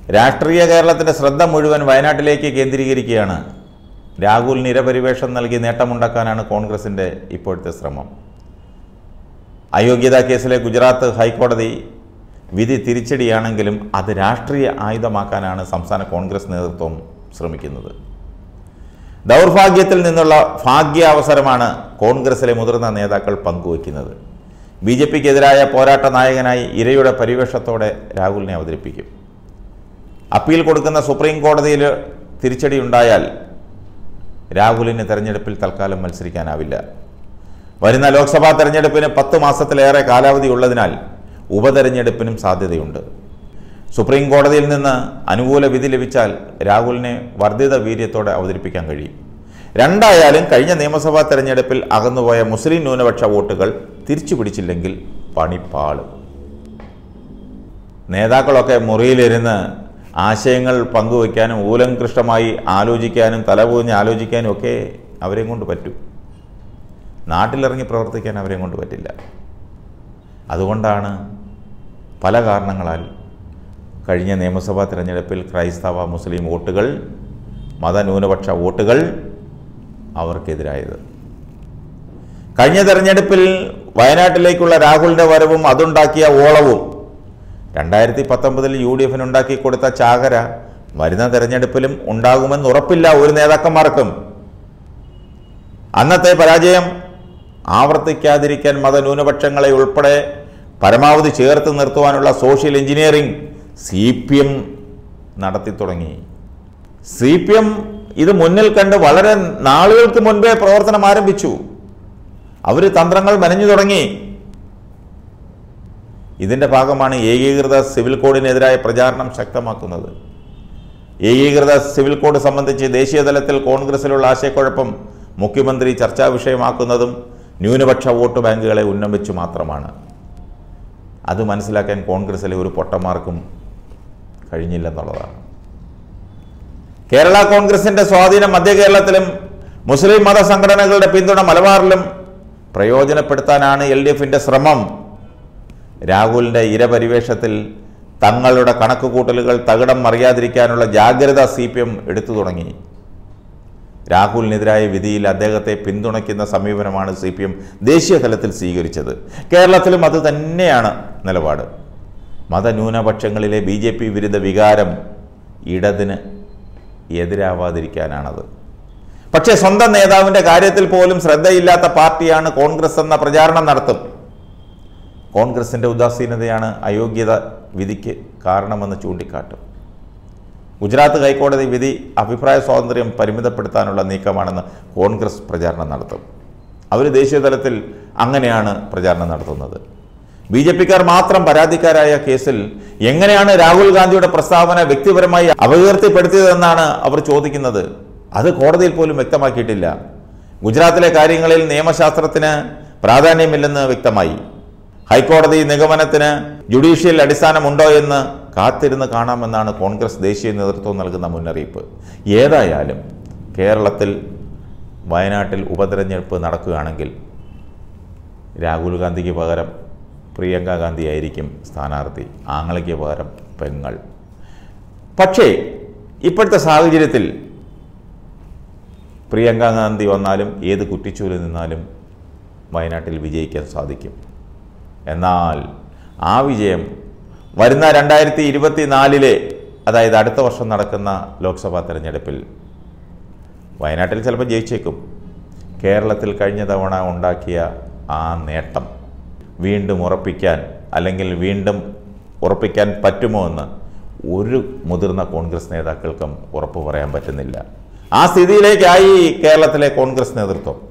രാഷ്ട്രീയ കേരളത്തിൻ്റെ ശ്രദ്ധ മുഴുവൻ വയനാട്ടിലേക്ക് കേന്ദ്രീകരിക്കുകയാണ് രാഹുൽ നിരപരിവേഷം നൽകി നേട്ടമുണ്ടാക്കാനാണ് കോൺഗ്രസിൻ്റെ ഇപ്പോഴത്തെ ശ്രമം അയോഗ്യതാ കേസിലെ ഗുജറാത്ത് ഹൈക്കോടതി വിധി തിരിച്ചടിയാണെങ്കിലും അത് രാഷ്ട്രീയ ആയുധമാക്കാനാണ് സംസ്ഥാന കോൺഗ്രസ് നേതൃത്വം ശ്രമിക്കുന്നത് ദൗർഭാഗ്യത്തിൽ നിന്നുള്ള ഭാഗ്യാവസരമാണ് കോൺഗ്രസിലെ മുതിർന്ന നേതാക്കൾ പങ്കുവയ്ക്കുന്നത് ബി ജെ പിക്കെതിരായ പോരാട്ട നായകനായി ഇരയുടെ പരിവേഷത്തോടെ രാഹുലിനെ അവതരിപ്പിക്കും അപ്പീൽ കൊടുക്കുന്ന സുപ്രീം കോടതിയിൽ തിരിച്ചടി ഉണ്ടായാൽ രാഹുലിന് തെരഞ്ഞെടുപ്പിൽ തൽക്കാലം മത്സരിക്കാനാവില്ല വരുന്ന ലോക്സഭാ തെരഞ്ഞെടുപ്പിന് പത്ത് മാസത്തിലേറെ കാലാവധി ഉള്ളതിനാൽ ഉപതെരഞ്ഞെടുപ്പിനും സാധ്യതയുണ്ട് സുപ്രീം കോടതിയിൽ നിന്ന് അനുകൂല വിധി ലഭിച്ചാൽ രാഹുലിനെ വർദ്ധിത വീര്യത്തോടെ അവതരിപ്പിക്കാൻ കഴിയും രണ്ടായാലും കഴിഞ്ഞ നിയമസഭാ തെരഞ്ഞെടുപ്പിൽ അകന്നുപോയ മുസ്ലിം ന്യൂനപക്ഷ വോട്ടുകൾ തിരിച്ചു പിടിച്ചില്ലെങ്കിൽ പണിപ്പാളും നേതാക്കളൊക്കെ മുറിയിലിരുന്ന് ആശയങ്ങൾ പങ്കുവയ്ക്കാനും ഊലങ്കൃഷ്ടമായി ആലോചിക്കാനും തലപൂഞ്ഞ് ആലോചിക്കാനും ഒക്കെ അവരെയും കൊണ്ട് പറ്റും നാട്ടിലിറങ്ങി പ്രവർത്തിക്കാൻ അവരെയും കൊണ്ട് പറ്റില്ല അതുകൊണ്ടാണ് പല കാരണങ്ങളാൽ കഴിഞ്ഞ നിയമസഭാ തിരഞ്ഞെടുപ്പിൽ ക്രൈസ്തവ മുസ്ലിം വോട്ടുകൾ മതന്യൂനപക്ഷ വോട്ടുകൾ അവർക്കെതിരായത് കഴിഞ്ഞ തെരഞ്ഞെടുപ്പിൽ വയനാട്ടിലേക്കുള്ള രാഹുലിൻ്റെ വരവും അതുണ്ടാക്കിയ ഓളവും രണ്ടായിരത്തി പത്തൊമ്പതിൽ യു ഡി എഫിന് ഉണ്ടാക്കി കൊടുത്ത ചാകര വരുന്ന തെരഞ്ഞെടുപ്പിലും ഉണ്ടാകുമെന്ന് ഉറപ്പില്ല ഒരു നേതാക്കന്മാർക്കും അന്നത്തെ പരാജയം ആവർത്തിക്കാതിരിക്കാൻ മതന്യൂനപക്ഷങ്ങളെ ഉൾപ്പെടെ പരമാവധി ചേർത്ത് നിർത്തുവാനുള്ള social engineering C P M നടത്തി തുടങ്ങി സി പി എം ഇത് മുന്നിൽ കണ്ട് വളരെ നാളുകൾക്ക് മുൻപേ പ്രവർത്തനം ആരംഭിച്ചു അവർ തന്ത്രങ്ങൾ മെനഞ്ഞു തുടങ്ങി ഇതിൻ്റെ ഭാഗമാണ് ഏകീകൃത സിവിൽ കോഡിനെതിരായ പ്രചാരണം ശക്തമാക്കുന്നത് ഏകീകൃത സിവിൽ കോഡ് സംബന്ധിച്ച് ദേശീയ തലത്തിൽ കോൺഗ്രസിലുള്ള ആശയക്കുഴപ്പം മുഖ്യമന്ത്രി ചർച്ചാ വിഷയമാക്കുന്നതും ന്യൂനപക്ഷ വോട്ട് ബാങ്കുകളെ ഉന്നമിച്ചു മാത്രമാണ് അത് മനസ്സിലാക്കാൻ കോൺഗ്രസിലെ ഒരു പൊട്ടന്മാർക്കും കഴിഞ്ഞില്ലെന്നുള്ളതാണ് കേരള കോൺഗ്രസിന്റെ സ്വാധീനം മധ്യ കേരളത്തിലും മുസ്ലിം മത സംഘടനകളുടെ പിന്തുണ മലബാറിലും പ്രയോജനപ്പെടുത്താനാണ് എൽ ഡി എഫിന്റെ ശ്രമം രാഹുലിന്റെ ഇരപരിവേഷത്തിൽ തങ്ങളുടെ കണക്കുകൂട്ടലുകൾ തകിടം മറിയാതിരിക്കാനുള്ള ജാഗ്രത സി പി എം എടുത്തു തുടങ്ങി രാഹുലിനെതിരായ വിധിയിൽ അദ്ദേഹത്തെ പിന്തുണയ്ക്കുന്ന സമീപനമാണ് സി പി എം ദേശീയ തലത്തിൽ സ്വീകരിച്ചത് കേരളത്തിലും അത് തന്നെയാണ് നിലപാട് മതന്യൂനപക്ഷങ്ങളിലെ ബി ജെ പി വിരുദ്ധ വികാരം ഇടതിന് എതിരാവാതിരിക്കാനാണത് പക്ഷേ സ്വന്തം നേതാവിൻ്റെ കാര്യത്തിൽ പോലും ശ്രദ്ധയില്ലാത്ത പാർട്ടിയാണ് കോൺഗ്രസ് എന്ന പ്രചാരണം നടത്തും കോൺഗ്രസിൻ്റെ ഉദാസീനതയാണ് അയോഗ്യത വിധിക്ക് കാരണമെന്ന് ചൂണ്ടിക്കാട്ടും ഗുജറാത്ത് ഹൈക്കോടതി വിധി അഭിപ്രായ സ്വാതന്ത്ര്യം പരിമിതപ്പെടുത്താനുള്ള നീക്കമാണെന്ന് കോൺഗ്രസ് പ്രചാരണം നടത്തും അവർ ദേശീയ തലത്തിൽ അങ്ങനെയാണ് പ്രചാരണം നടത്തുന്നത് ബി ജെ പിക്കാർ മാത്രം പരാതിക്കാരായ കേസിൽ എങ്ങനെയാണ് രാഹുൽ ഗാന്ധിയുടെ പ്രസ്താവന വ്യക്തിപരമായി അപകീർത്തിപ്പെടുത്തിയതെന്നാണ് അവർ ചോദിക്കുന്നത് അത് കോടതിയിൽ പോലും വ്യക്തമാക്കിയിട്ടില്ല ഗുജറാത്തിലെ കാര്യങ്ങളിൽ നിയമശാസ്ത്രത്തിന് പ്രാധാന്യമില്ലെന്ന് വ്യക്തമായി ഹൈക്കോടതി നിഗമനത്തിന് ജുഡീഷ്യൽ അടിസ്ഥാനമുണ്ടോ എന്ന് കാത്തിരുന്ന് കാണാമെന്നാണ് കോൺഗ്രസ് ദേശീയ നേതൃത്വം നൽകുന്ന മുന്നറിയിപ്പ് ഏതായാലും കേരളത്തിൽ വയനാട്ടിൽ ഉപതെരഞ്ഞെടുപ്പ് നടക്കുകയാണെങ്കിൽ രാഹുൽ ഗാന്ധിക്ക് പകരം പ്രിയങ്ക ഗാന്ധി ആയിരിക്കും സ്ഥാനാർത്ഥി ആങ്ങളയ്ക്ക് പകരം പെങ്ങൾ പക്ഷേ ഇപ്പോഴത്തെ സാഹചര്യത്തിൽ പ്രിയങ്ക ഗാന്ധി വന്നാലും ഏത് കുറ്റിച്ചൂരിൽ നിന്നാലും വയനാട്ടിൽ വിജയിക്കാൻ സാധിക്കും എന്നാൽ ആ വിജയം വരുന്ന രണ്ടായിരത്തി ഇരുപത്തി നാലിലെ അതായത് അടുത്ത വർഷം നടക്കുന്ന ലോക്സഭാ തെരഞ്ഞെടുപ്പിൽ വയനാട്ടിൽ ചിലപ്പോൾ ജയിച്ചേക്കും കേരളത്തിൽ കഴിഞ്ഞ തവണ ഉണ്ടാക്കിയ ആ നേട്ടം വീണ്ടും ഉറപ്പിക്കാൻ അല്ലെങ്കിൽ വീണ്ടും ഉറപ്പിക്കാൻ പറ്റുമോ എന്ന് ഒരു മുതിർന്ന കോൺഗ്രസ് നേതാക്കൾക്കും ഉറപ്പ് പറയാൻ പറ്റുന്നില്ല ആ സ്ഥിതിയിലേക്കായി കേരളത്തിലെ കോൺഗ്രസ് നേതൃത്വം